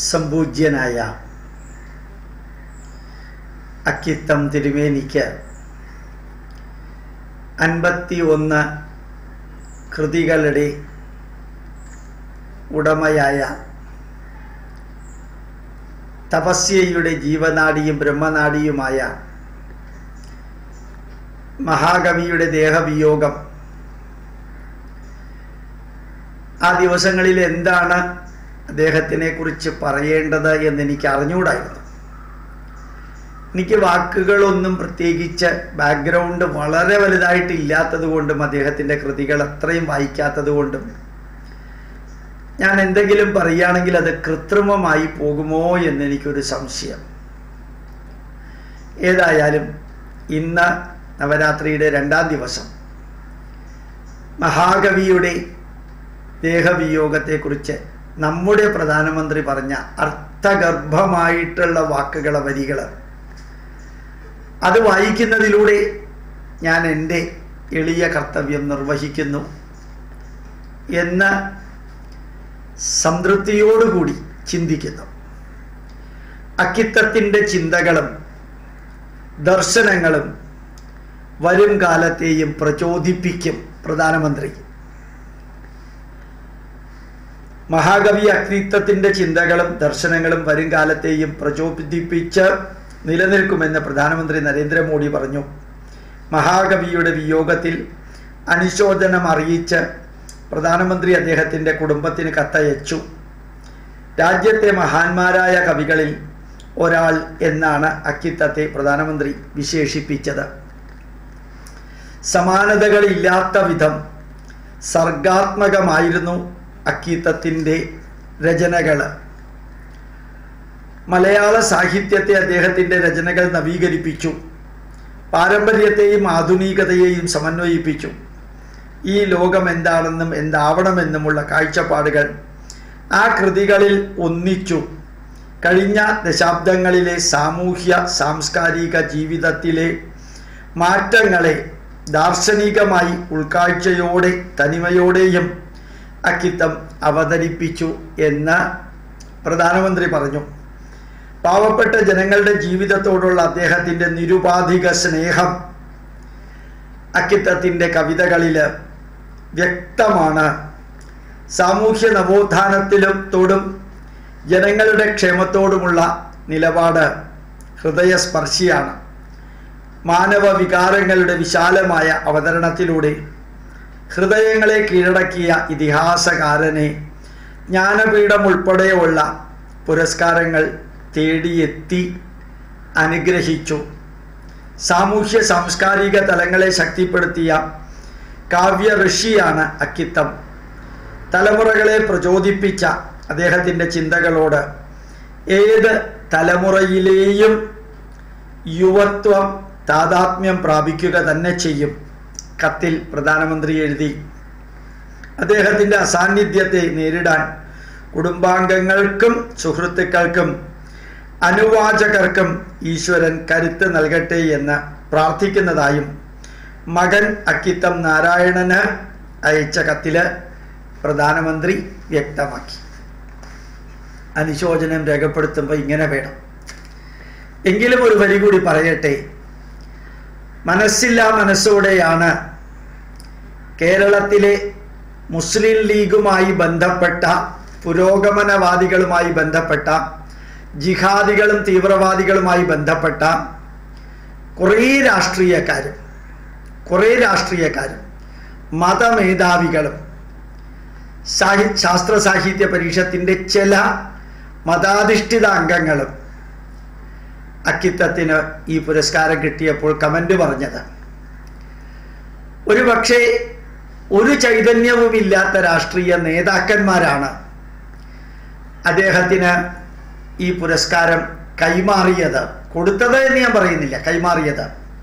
സംപൂജ്യനായ അക്കിത്തം തിരുമേനിക്ക് അൻപത്തി ഒന്ന് കൃതികളുടെ ഉടമയായ തപസ്യയുടെ ജീവനാടിയും ബ്രഹ്മനാടിയുമായ മഹാകവിയുടെ ദേഹവിയോഗം ആ ദിവസങ്ങളിൽ എന്താണ് അദ്ദേഹത്തിനെ കുറിച്ച് പറയേണ്ടത് എന്ന് എനിക്ക് അറിഞ്ഞുകൂടായിരുന്നു എനിക്ക് വാക്കുകളൊന്നും പ്രത്യേകിച്ച് ബാക്ക്ഗ്രൗണ്ട് വളരെ വലുതായിട്ട് ഇല്ലാത്തത് കൊണ്ടും അദ്ദേഹത്തിൻ്റെ കൃതികൾ അത്രയും വായിക്കാത്തത് കൊണ്ടും ഞാൻ എന്തെങ്കിലും പറയുകയാണെങ്കിൽ അത് കൃത്രിമമായി പോകുമോ എന്ന് എനിക്കൊരു സംശയം ഏതായാലും ഇന്ന് നവരാത്രിയുടെ രണ്ടാം ദിവസം മഹാകവിയുടെ ദേഹവിയോഗത്തെക്കുറിച്ച് നമ്മുടെ പ്രധാനമന്ത്രി പറഞ്ഞ അർത്ഥഗർഭമായിട്ടുള്ള വാക്കുകൾ വരികൾ അത് വായിക്കുന്നതിലൂടെ ഞാൻ എൻ്റെ എളിയ കർത്തവ്യം നിർവഹിക്കുന്നു എന്ന് സംതൃപ്തിയോടുകൂടി ചിന്തിക്കുന്നു അക്കിത്തത്തിൻ്റെ ചിന്തകളും ദർശനങ്ങളും വരും കാലത്തെയും പ്രചോദിപ്പിക്കും പ്രധാനമന്ത്രി മഹാകവി അക്രിത്തത്തിൻ്റെ ചിന്തകളും ദർശനങ്ങളും വരും കാലത്തെയും പ്രചോദിപ്പിച്ച് നിലനിൽക്കുമെന്ന് പ്രധാനമന്ത്രി നരേന്ദ്രമോദി പറഞ്ഞു മഹാകവിയുടെ വിയോഗത്തിൽ അനുശോചനം അറിയിച്ച് പ്രധാനമന്ത്രി അദ്ദേഹത്തിൻ്റെ കുടുംബത്തിന് കത്തയച്ചു രാജ്യത്തെ മഹാന്മാരായ കവികളിൽ ഒരാൾ എന്നാണ് അക്കിത്തത്തെ പ്രധാനമന്ത്രി വിശേഷിപ്പിച്ചത് സമാനതകളില്ലാത്ത വിധം സർഗാത്മകമായിരുന്നു അക്കീത്തത്തിൻ്റെ രചനകൾ മലയാള സാഹിത്യത്തെ അദ്ദേഹത്തിൻ്റെ രചനകൾ നവീകരിപ്പിച്ചു പാരമ്പര്യത്തെയും ആധുനികതയെയും സമന്വയിപ്പിച്ചു ഈ ലോകം എന്താണെന്നും എന്താവണമെന്നുമുള്ള കാഴ്ചപ്പാടുകൾ ആ കൃതികളിൽ ഒന്നിച്ചു കഴിഞ്ഞ ദശാബ്ദങ്ങളിലെ സാമൂഹ്യ സാംസ്കാരിക ജീവിതത്തിലെ മാറ്റങ്ങളെ ദാർശനികമായി ഉൾക്കാഴ്ചയോടെ തനിമയോടെയും അക്കിത്തം അവതരിപ്പിച്ചു എന്ന് പ്രധാനമന്ത്രി പറഞ്ഞു പാവപ്പെട്ട ജനങ്ങളുടെ ജീവിതത്തോടുള്ള അദ്ദേഹത്തിൻ്റെ നിരുപാധിക സ്നേഹം അക്കിത്തത്തിൻ്റെ കവിതകളിൽ വ്യക്തമാണ് സാമൂഹ്യ നവോത്ഥാനത്തിലും തോടും ജനങ്ങളുടെ ക്ഷേമത്തോടുമുള്ള നിലപാട് ഹൃദയസ്പർശിയാണ് മാനവ വികാരങ്ങളുടെ വിശാലമായ അവതരണത്തിലൂടെ ഹൃദയങ്ങളെ കീഴടക്കിയ ഇതിഹാസകാരനെ ജ്ഞാനപീഠം ഉൾപ്പെടെയുള്ള പുരസ്കാരങ്ങൾ തേടിയെത്തി അനുഗ്രഹിച്ചു സാമൂഹ്യ സാംസ്കാരിക തലങ്ങളെ ശക്തിപ്പെടുത്തിയ കാവ്യ ഋഷിയാണ് അക്കിത്തം തലമുറകളെ പ്രചോദിപ്പിച്ച അദ്ദേഹത്തിൻ്റെ ചിന്തകളോട് ഏത് തലമുറയിലെയും യുവത്വം താതാത്മ്യം പ്രാപിക്കുക തന്നെ ചെയ്യും കത്തിൽ പ്രധാനമന്ത്രി എഴുതി അദ്ദേഹത്തിൻ്റെ അസാന്നിധ്യത്തെ നേരിടാൻ കുടുംബാംഗങ്ങൾക്കും സുഹൃത്തുക്കൾക്കും അനുവാചകർക്കും ഈശ്വരൻ കരുത്ത് നൽകട്ടെ എന്ന് പ്രാർത്ഥിക്കുന്നതായും മകൻ അക്കിത്തം നാരായണന് അയച്ച കത്തില് പ്രധാനമന്ത്രി വ്യക്തമാക്കി അനുശോചനം രേഖപ്പെടുത്തുമ്പോൾ ഇങ്ങനെ വേണം എങ്കിലും ഒരു വരി കൂടി പറയട്ടെ മനസ്സില്ലാ മനസ്സോടെയാണ് കേരളത്തിലെ മുസ്ലിം ലീഗുമായി ബന്ധപ്പെട്ട പുരോഗമനവാദികളുമായി ബന്ധപ്പെട്ട ജിഹാദികളും തീവ്രവാദികളുമായി ബന്ധപ്പെട്ട കുറേ രാഷ്ട്രീയക്കാരും കുറേ രാഷ്ട്രീയക്കാരും മതമേധാവികളും സാഹി ശാസ്ത്ര സാഹിത്യ പരിഷത്തിൻ്റെ ചില മതാധിഷ്ഠിത അംഗങ്ങളും അക്കിത്തത്തിന് ഈ പുരസ്കാരം കിട്ടിയപ്പോൾ കമൻ്റ് പറഞ്ഞത് ഒരു പക്ഷേ ഒരു ചൈതന്യവുമില്ലാത്ത രാഷ്ട്രീയ നേതാക്കന്മാരാണ് അദ്ദേഹത്തിന് ഈ പുരസ്കാരം കൈമാറിയത് കൊടുത്തത് എന്ന് ഞാൻ പറയുന്നില്ല കൈമാറിയത്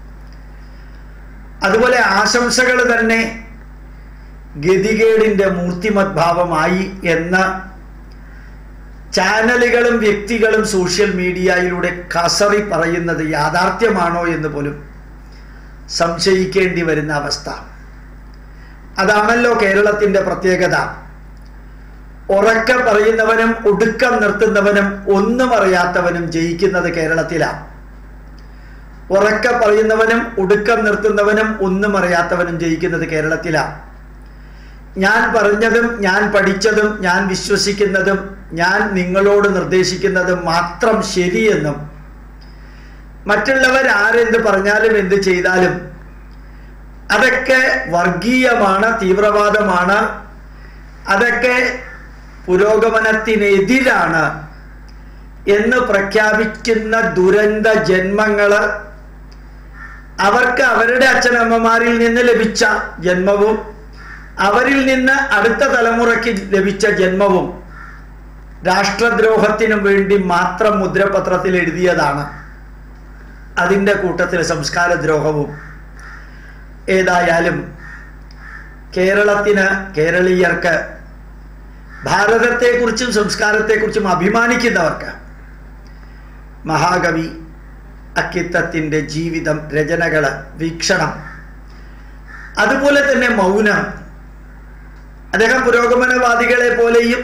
അതുപോലെ ആശംസകൾ തന്നെ ഗതികേടിൻ്റെ മൂർത്തിമദ്ഭാവമായി എന്ന് ചാനലുകളും വ്യക്തികളും സോഷ്യൽ മീഡിയയിലൂടെ കസറി പറയുന്നത് യാഥാർത്ഥ്യമാണോ എന്ന് പോലും സംശയിക്കേണ്ടി വരുന്ന അവസ്ഥ അതാണല്ലോ കേരളത്തിൻ്റെ പ്രത്യേകത ഉറക്കെ പറയുന്നവനും ഒടുക്കം നിർത്തുന്നവനും ഒന്നും അറിയാത്തവനും ജയിക്കുന്നത് കേരളത്തിലാണ് ഉറക്കെ പറയുന്നവനും ഒടുക്കം നിർത്തുന്നവനും ഒന്നും അറിയാത്തവനും ജയിക്കുന്നത് കേരളത്തിലാണ് ഞാൻ പറഞ്ഞതും ഞാൻ പഠിച്ചതും ഞാൻ വിശ്വസിക്കുന്നതും ഞാൻ നിങ്ങളോട് നിർദ്ദേശിക്കുന്നതും മാത്രം ശരിയെന്നും മറ്റുള്ളവർ ആരെന്ത് പറഞ്ഞാലും എന്ത് ചെയ്താലും അതൊക്കെ വർഗീയമാണ് തീവ്രവാദമാണ് അതൊക്കെ പുരോഗമനത്തിനെതിരാണ് എന്ന് പ്രഖ്യാപിക്കുന്ന ദുരന്ത ജന്മങ്ങള് അവർക്ക് അവരുടെ അച്ഛനമ്മമാരിൽ നിന്ന് ലഭിച്ച ജന്മവും അവരിൽ നിന്ന് അടുത്ത തലമുറയ്ക്ക് ലഭിച്ച ജന്മവും രാഷ്ട്രദ്രോഹത്തിനു വേണ്ടി മാത്രം മുദ്രപത്രത്തിൽ എഴുതിയതാണ് അതിൻ്റെ കൂട്ടത്തിൽ സംസ്കാരദ്രോഹവും ഏതായാലും കേരളത്തിന് കേരളീയർക്ക് ഭാരതത്തെക്കുറിച്ചും സംസ്കാരത്തെക്കുറിച്ചും അഭിമാനിക്കുന്നവർക്ക് മഹാകവി അക്കിത്തത്തിൻ്റെ ജീവിതം രചനകൾ വീക്ഷണം അതുപോലെ തന്നെ മൗനം അദ്ദേഹം പുരോഗമനവാദികളെ പോലെയും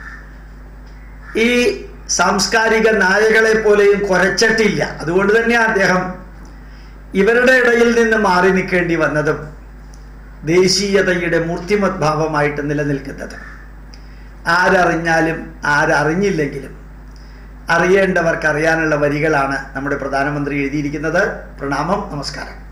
ഈ സാംസ്കാരിക നായകളെ പോലെയും കുരച്ചിട്ടില്ല അതുകൊണ്ട് തന്നെ അദ്ദേഹം ഇവരുടെ ഇടയിൽ നിന്ന് മാറി നിൽക്കേണ്ടി വന്നതും ദേശീയതയുടെ മൂർത്തിമത് ഭാവമായിട്ട് നിലനിൽക്കുന്നത് ആരറിഞ്ഞാലും ആരറിഞ്ഞില്ലെങ്കിലും അറിയേണ്ടവർക്ക് അറിയാനുള്ള വരികളാണ് നമ്മുടെ പ്രധാനമന്ത്രി എഴുതിയിരിക്കുന്നത് പ്രണാമം നമസ്കാരം